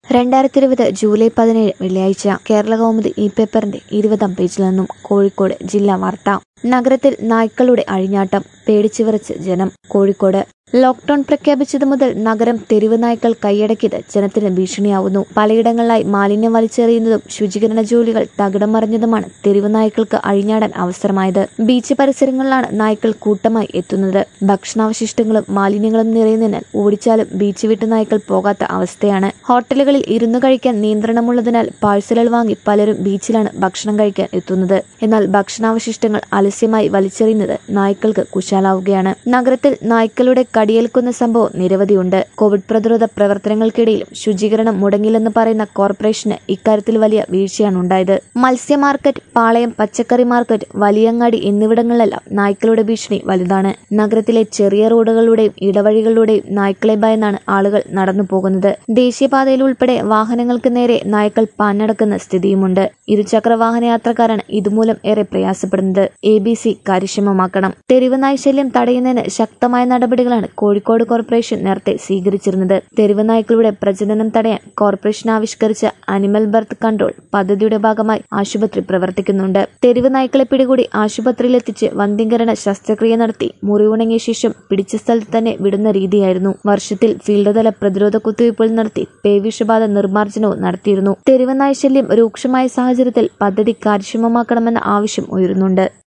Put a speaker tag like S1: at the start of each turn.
S1: രണ്ടായിരത്തി ഇരുപത് ജൂലൈ പതിനേഴ് വെള്ളിയാഴ്ച കേരള കൗമുദി ഈ പേപ്പറിന്റെ ഇരുപതാം പേജിൽ നിന്നും കോഴിക്കോട് ജില്ലാ വാർത്ത നഗരത്തിൽ നായ്ക്കളുടെ അഴിഞ്ഞാട്ടം പേടിച്ചു വിറച്ച് ജനം കോഴിക്കോട് ലോക്ഡൌൺ പ്രഖ്യാപിച്ചതു മുതൽ നഗരം തെരുവ് നായ്ക്കൾ കൈയടക്കിയത് ജനത്തിന് ഭീഷണിയാവുന്നു പലയിടങ്ങളിലായി മാലിന്യം വലിച്ചെറിയുന്നതും ശുചീകരണ ജോലികൾ തകിടം മറിഞ്ഞതുമാണ് തെരുവ് നായ്ക്കൾക്ക് അഴിഞ്ഞാടാൻ അവസരമായത് ബീച്ച് പരിസരങ്ങളിലാണ് നായ്ക്കൾ കൂട്ടമായി എത്തുന്നത് ഭക്ഷണാവശിഷ്ടങ്ങളും മാലിന്യങ്ങളും നിറയുന്നതിനാൽ ഓടിച്ചാലും ബീച്ച് വിട്ട് നായ്ക്കൾ പോകാത്ത അവസ്ഥയാണ് ഹോട്ടലുകളിൽ ഇരുന്നു കഴിക്കാൻ നിയന്ത്രണമുള്ളതിനാൽ പാഴ്സലുകൾ വാങ്ങി പലരും ബീച്ചിലാണ് ഭക്ഷണം കഴിക്കാൻ എത്തുന്നത് എന്നാൽ ഭക്ഷണാവശിഷ്ടങ്ങൾ അലസ്യമായി വലിച്ചെറിയുന്നത് നായ്ക്കൾക്ക് കുശാലാവുകയാണ് നഗരത്തിൽ നായ്ക്കളുടെ കടിയേൽക്കുന്ന സംഭവം നിരവധിയുണ്ട് കോവിഡ് പ്രതിരോധ പ്രവർത്തനങ്ങൾക്കിടയിലും ശുചീകരണം മുടങ്ങില്ലെന്ന് പറയുന്ന കോർപ്പറേഷന് ഇക്കാര്യത്തിൽ വലിയ വീഴ്ചയാണ് ഉണ്ടായത് മത്സ്യ മാർക്കറ്റ് പാളയം പച്ചക്കറി മാർക്കറ്റ് വലിയങ്ങാടി എന്നിവിടങ്ങളിലെല്ലാം നായ്ക്കളുടെ ഭീഷണി വലുതാണ് നഗരത്തിലെ ചെറിയ റോഡുകളിലൂടെയും ഇടവഴികളിലൂടെയും നായ്ക്കളെ ഭയന്നാണ് ആളുകൾ നടന്നു പോകുന്നത് ദേശീയപാതയിൽ ഉൾപ്പെടെ വാഹനങ്ങൾക്ക് നേരെ നായ്ക്കൾ പാഞ്ഞടക്കുന്ന സ്ഥിതിയുമുണ്ട് ഇരുചക്ര വാഹന യാത്രക്കാരാണ് ഇതുമൂലം ഏറെ പ്രയാസപ്പെടുന്നത് എ ബി സി കാര്യക്ഷമമാക്കണം തെരുവ് നായ് ശല്യം തടയുന്നതിന് ശക്തമായ നടപടികളാണ് കോഴിക്കോട് കോർപ്പറേഷൻ നേരത്തെ സ്വീകരിച്ചിരുന്നത് തെരുവ് നായ്ക്കളുടെ പ്രജനനം തടയാൻ കോർപ്പറേഷൻ ആവിഷ്കരിച്ച അനിമൽ ബർത്ത് കൺട്രോൾ പദ്ധതിയുടെ ഭാഗമായി ആശുപത്രി പ്രവർത്തിക്കുന്നുണ്ട് തെരുവ് നായ്ക്കളെ പിടികൂടി ആശുപത്രിയിലെത്തിച്ച് വന്ധ്യംകരണ ശസ്ത്രക്രിയ നടത്തി മുറിവുണങ്ങിയ ശേഷം പിടിച്ച സ്ഥലത്ത് തന്നെ വിടുന്ന രീതിയായിരുന്നു വർഷത്തിൽ ഫീൽഡ് തല പ്രതിരോധ കുത്തിവയ്പ്പുകൾ നടത്തി പേവിഷബാധ നിർമ്മാർജ്ജനവും നടത്തിയിരുന്നു തെരുവ് നായ് ശല്യം രൂക്ഷമായ സാഹചര്യത്തിൽ പദ്ധതി കാര്യക്ഷമമാക്കണമെന്ന ആവശ്യം ഉയരുന്നുണ്ട്